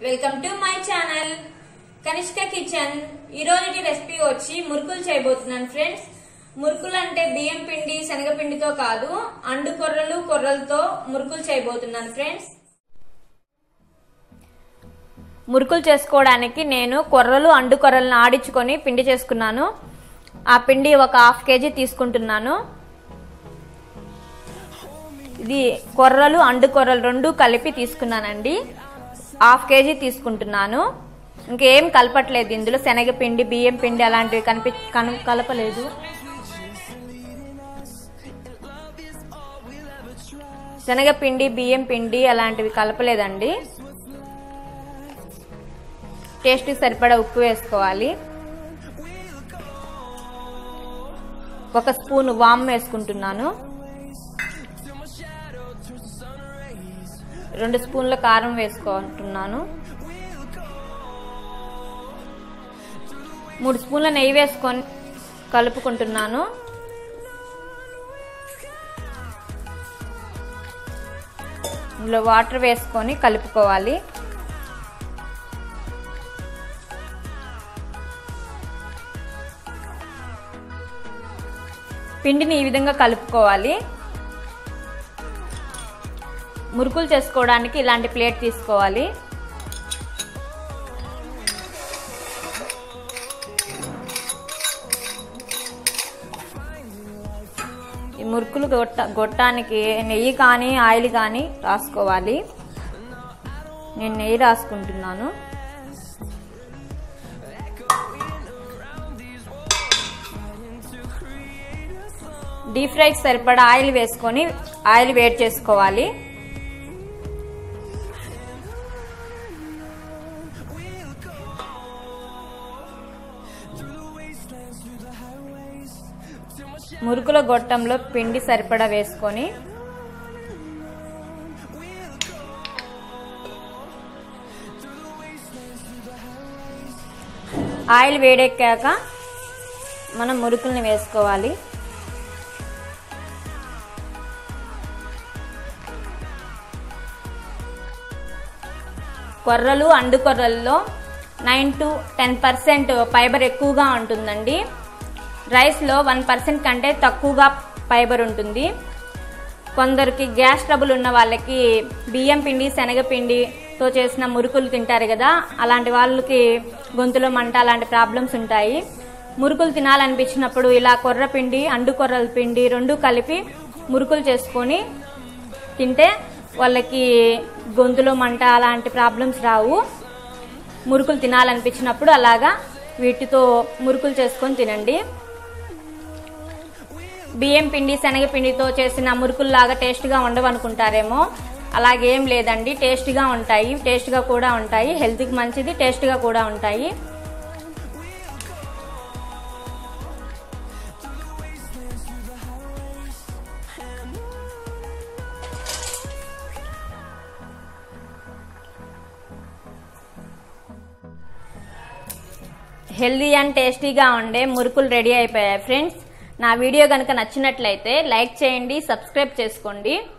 welcome to my channel Kanishka kitchen ఈ రోజు recipe వచ్చి మురుకులు చేయబోతున్నాను ఫ్రెండ్స్ మురుకులు అంటే బియ్యం పిండి శనగపిండితో కాదు అండు కొర్రలు కొర్రలతో మురుకులు చేయబోతున్నాను ఫ్రెండ్స్ మురుకులు చేసుకోవడానికి నేను కొర్రలు అండు కొర్రలను ఆడించుకొని పిండి చేసుకున్నాను ఆ పిండి ఒక హాఫ్ కేజీ తీసుకుంటున్నాను ఇది కొర్రలు అండు కొర్రలు రెండు కలిపి తీసుకున్నానండి హాఫ్ కేజీ తీసుకుంటున్నాను ఇంకేం కలపట్లేదు ఇందులో శనగపిండి బియ్యం పిండి అలాంటివి కనిపి కను- కలపలేదు శనగపిండి బియ్యం పిండి అలాంటివి కలపలేదండి టేస్ట్ సరిపడా ఉప్పు వేసుకోవాలి ఒక స్పూన్ వామ్ వేసుకుంటున్నాను రెండు స్పూన్ల కారం వేసుకుంటున్నాను మూడు స్పూన్ల నెయ్యి వేసుకొని కలుపుకుంటున్నాను ఇందులో వాటర్ వేసుకొని కలుపుకోవాలి పిండిని ఈ విధంగా కలుపుకోవాలి మురుకులు చేసుకోవడానికి ఇలాంటి ప్లేట్ తీసుకోవాలి ఈ మురుకులు గొట్ట గొట్టానికి నెయ్యి కానీ ఆయిల్ కానీ రాసుకోవాలి నేను నెయ్యి రాసుకుంటున్నాను డీప్ ఫ్రైకి సరిపడా ఆయిల్ వేసుకొని ఆయిల్ వేడి చేసుకోవాలి మురుకుల గొట్టంలో పిండి సరిపడా వేసుకొని ఆయిల్ వేడెక్కాక మనం మురుకుల్ని వేసుకోవాలి కొర్రలు అండు కొర్రల్లో nine to ten percent fibre ఎక్కువగా ఉంటుందండి రైస్లో వన్ పర్సెంట్ కంటే తక్కువగా ఫైబర్ ఉంటుంది కొందరికి గ్యాస్ ట్రబుల్ ఉన్న వాళ్ళకి బియ్యం పిండి శనగపిండితో చేసిన మురుకులు తింటారు కదా అలాంటి వాళ్ళకి గొంతులో మంట అలాంటి ప్రాబ్లమ్స్ ఉంటాయి మురుకులు తినాలనిపించినప్పుడు ఇలా కొర్ర పిండి అండు కొర్రల పిండి రెండు కలిపి మురుకులు చేసుకొని తింటే వాళ్ళకి గొంతులో మంట అలాంటి ప్రాబ్లమ్స్ రావు మురుకులు తినాలనిపించినప్పుడు అలాగా వీటితో మురుకులు చేసుకొని తినండి బియ్యం పిండి శనగపిండితో చేసిన మురుకుల్లాగా టేస్ట్గా ఉండవనుకుంటారేమో అలాగేం లేదండి టేస్ట్గా ఉంటాయి టేస్ట్గా కూడా ఉంటాయి హెల్త్కి మంచిది టేస్ట్గా కూడా ఉంటాయి హెల్దీ అండ్ టేస్టీగా ఉండే మురుకులు రెడీ అయిపోయాయి ఫ్రెండ్స్ నా వీడియో కనుక నచ్చినట్లయితే లైక్ చేయండి సబ్స్క్రైబ్ చేసుకోండి